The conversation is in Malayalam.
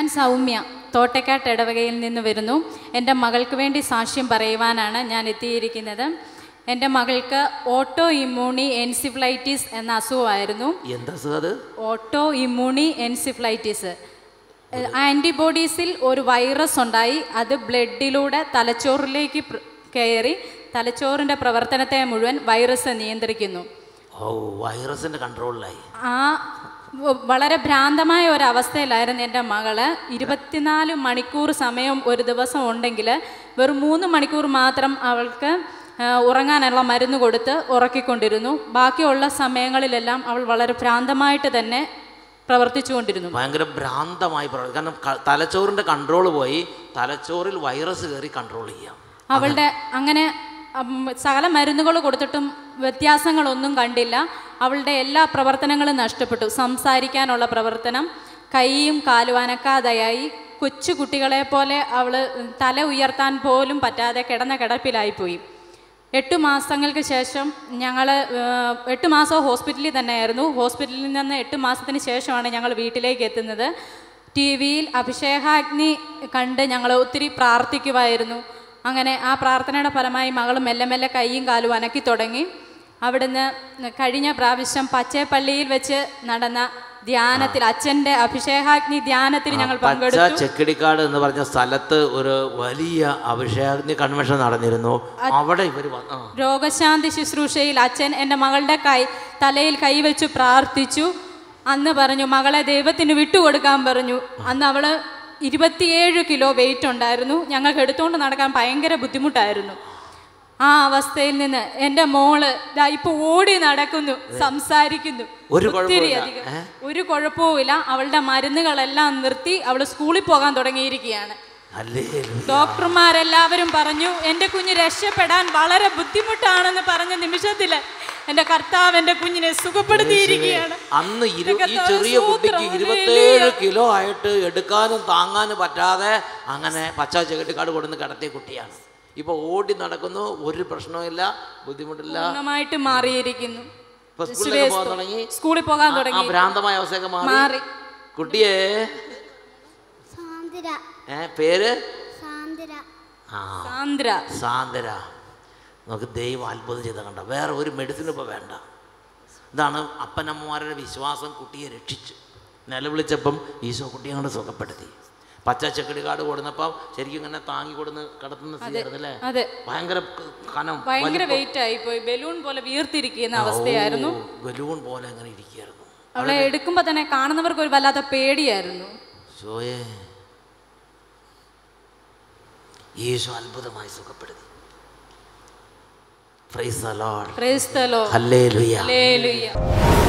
സൗമ്യ തോട്ടക്കാട്ട് ഇടവകയിൽ നിന്ന് വരുന്നു എൻ്റെ മകൾക്ക് വേണ്ടി സാക്ഷ്യം പറയുവാനാണ് ഞാൻ എത്തിയിരിക്കുന്നത് എൻ്റെ മകൾക്ക് ഓട്ടോ ഇമ്മ്യൂണി എൻസിഫ്ലൈറ്റിസ് എന്ന അസുഖമായിരുന്നു എന്താ സുഖം അത് ഓട്ടോ ഇമ്മ്യൂണി എൻസിഫ്ലൈറ്റിസ് ആൻറ്റിബോഡീസിൽ ഒരു വൈറസ് ഉണ്ടായി അത് ബ്ലഡിലൂടെ തലച്ചോറിലേക്ക് പ്ര- കയറി തലച്ചോറിൻ്റെ പ്രവർത്തനത്തെ മുഴുവൻ വൈറസ് നിയന്ത്രിക്കുന്നു ഓ വൈറസിന്റെ കൺട്രോളിലായി ആ വ- വളരെ ഭ്രാന്തമായ ഒരു അവസ്ഥയിലായിരുന്നു എൻ്റെ മകള് ഇരുപത്തിനാല് മണിക്കൂർ സമയം ഒരു ദിവസം ഉണ്ടെങ്കിൽ വെറും മൂന്ന് മണിക്കൂർ മാത്രം അവൾക്ക് ആ, ഉറങ്ങാനുള്ള മരുന്ന് കൊടുത്ത് ഉറക്കിക്കൊണ്ടിരുന്നു ബാക്കിയുള്ള സമയങ്ങളിലെല്ലാം അവൾ വളരെ ഭ്രാന്തമായിട്ട് തന്നെ പ്രവർത്തിച്ചുകൊണ്ടിരുന്നു ഭയങ്കര ഭ്രാന്തമായി പ്രവർത്തി- കാരണം ക- തലച്ചോറിന്റെ കൺട്രോൾ പോയി തലച്ചോറിൽ വൈറസ് കയറി കൺട്രോൾ ചെയ്യാം അവളുടെ അങ്ങനെ ഉം, സകല മരുന്നുകൾ കൊടുത്തിട്ടും വ്യത്യാസങ്ങളൊന്നും കണ്ടില്ല അവളുടെ എല്ലാ പ്രവർത്തനങ്ങളും നഷ്ടപ്പെട്ടു സംസാരിക്കാനുള്ള പ്രവർത്തനം കൈയും കാലും അനക്കാതെയായി കൊച്ചു കുട്ടികളെ പോലെ അവൾ തല ഉയർത്താൻ പോലും പറ്റാതെ കിടന്ന കിടപ്പിലായിപ്പോയി എട്ട് മാസങ്ങൾക്ക് ശേഷം ഞങ്ങൾ എട്ട് മാസം ഹോസ്പിറ്റലിൽ തന്നെയായിരുന്നു ഹോസ്പിറ്റലിൽ നിന്ന് എട്ട് മാസത്തിന് ശേഷമാണ് ഞങ്ങൾ വീട്ടിലേക്ക് എത്തുന്നത് ടി വിയിൽ അഭിഷേകാഗ്നി കണ്ട് ഞങ്ങൾ ഒത്തിരി പ്രാർത്ഥിക്കുമായിരുന്നു അങ്ങനെ ആ പ്രാർത്ഥനയുടെ ഫലമായി മകൾ മെല്ലെ മെല്ലെ കൈയും കാലും അനക്കി തുടങ്ങി അവിടുന്ന് കഴിഞ്ഞ പ്രാവശ്യം പച്ചേപ്പള്ളിയിൽ വെച്ച് നടന്ന ധ്യാനത്തിൽ അച്ഛൻ്റെ അഭിഷേകാഗ്നി ധ്യാനത്തിൽ ഞങ്ങൾ പച്ച പങ്കെടുത്തു ചെക്കിടിക്കാട് എന്ന് പറഞ്ഞ സ്ഥലത്ത് ഒരു വലിയ അഭിഷേകാഗ്നി കൺവെൻഷൻ നടന്നിരുന്നു അവിടെ ഇവർ വന്നു രോഗശാന്തി ശുശ്രൂഷയിൽ അച്ഛൻ എൻ്റെ മകളുടെ കൈ തലയിൽ കൈവച്ച് പ്രാർത്ഥിച്ചു അന്ന് പറഞ്ഞു മകളെ ദൈവത്തിന് വിട്ടുകൊടുക്കാൻ പറഞ്ഞു അന്ന് അവള് ഇരുപത്തിയേഴ് കിലോ വെയിറ്റ് ഉണ്ടായിരുന്നു ഞങ്ങൾക്ക് എടുത്തുകൊണ്ട് നടക്കാൻ ഭയങ്കര ബുദ്ധിമുട്ടായിരുന്നു ആ അവസ്ഥയിൽ നിന്ന് എൻ്റെ മോള് ദാ ഇപ്പൊ ഓടി നടക്കുന്നു സംസാരിക്കുന്നു ഒരു ഒത്തിരി കുഴപ്പവുമില്ല. അധികം ഒരു കുഴപ്പവുമില്ല അവളുടെ മരുന്നുകളെല്ലാം നിർത്തി അവൾ സ്കൂളിൽ പോകാൻ തുടങ്ങിയിരിക്കുകയാണ് അല്ലേ ഡോക്ടർമാരെല്ലാവരും പറഞ്ഞു എൻ്റെ കുഞ്ഞ് രക്ഷപ്പെടാൻ വളരെ ബുദ്ധിമുട്ടാണെന്ന് പറഞ്ഞ നിമിഷത്തിൽ എൻ്റെ കർത്താവ് എൻ്റെ കുഞ്ഞിനെ സുഖപ്പെടുത്തിയിരിക്കുകയാണ് അന്ന് ഇരു ഈ കർത്താവേ, ചെറിയ കുട്ടിക്ക് സ്തോത്രം. ഇരുപത്തേഴ് കിലോ ആയിട്ട് എടുക്കാനും താങ്ങാനും പറ്റാതെ അങ്ങനെ പച്ച ചെകിട്ടിക്കാട് കൊടുന്ന് കിടത്തിയ കുട്ടിയാണ് ഇപ്പൊ ഓടി നടക്കുന്നു ഒരു പ്രശ്നവുമില്ല ബുദ്ധിമുട്ടില്ല പൂർണ്ണമായിട്ട് മാറിയിരിക്കുന്നു ഇപ്പൊ സ്കൂളിലേക്ക് പോകാൻ തുടങ്ങി സ്കൂളിൽ പോകാൻ ആ- ആ തുടങ്ങി ഭ്രാന്തമായ അവസ്ഥയൊക്കെ മാറി മാറി കുട്ടിയെ സാന്ദ്ര ഏ പേര് സാന്ദ്ര ആ സാന്ദ്ര സാന്ദ്ര നമുക്ക് ദൈവം അത്ഭുതം ചെയ്ത കണ്ട വേറെ ഒരു മെഡിസിൻ ഇപ്പോൾ വേണ്ട ഇതാണ് അപ്പനമ്മമാരുടെ വിശ്വാസം കുട്ടിയെ രക്ഷിച്ചു നിലവിളിച്ചപ്പം ഈശോ കുട്ടിയെ കൊണ്ട് സുഖപ്പെടുത്തി പച്ച ചെക്കടിക്കാട് കൊടുന്നപ്പം ശരിക്കും ഇങ്ങനെ താങ്ങി കൊടുന്ന് കിടത്തുന്ന സ്ഥിതിയായിരുന്നു അല്ലേ അതെ ഭയങ്കര കനം ഭയങ്കര വെയിറ്റ് ആയിപ്പോയി ബലൂൺ പോലെ വീർത്തിരിക്കുന്ന അവസ്ഥയായിരുന്നു ബലൂൺ പോലെ അങ്ങനെ ഇരിക്കുകയായിരുന്നു അവളെ എടുക്കുമ്പോൾ തന്നെ കാണുന്നവർക്ക് ഒരു വല്ലാത്ത പേടിയായിരുന്നു ഷോയെ ഈശോ അത്ഭുതമായി സുഖപ്പെടുത്തി പ്രൈസ് ദ ലോർഡ് ക്രൈസ്തലോ ഹല്ലേലൂയ ഹല്ലേലൂയ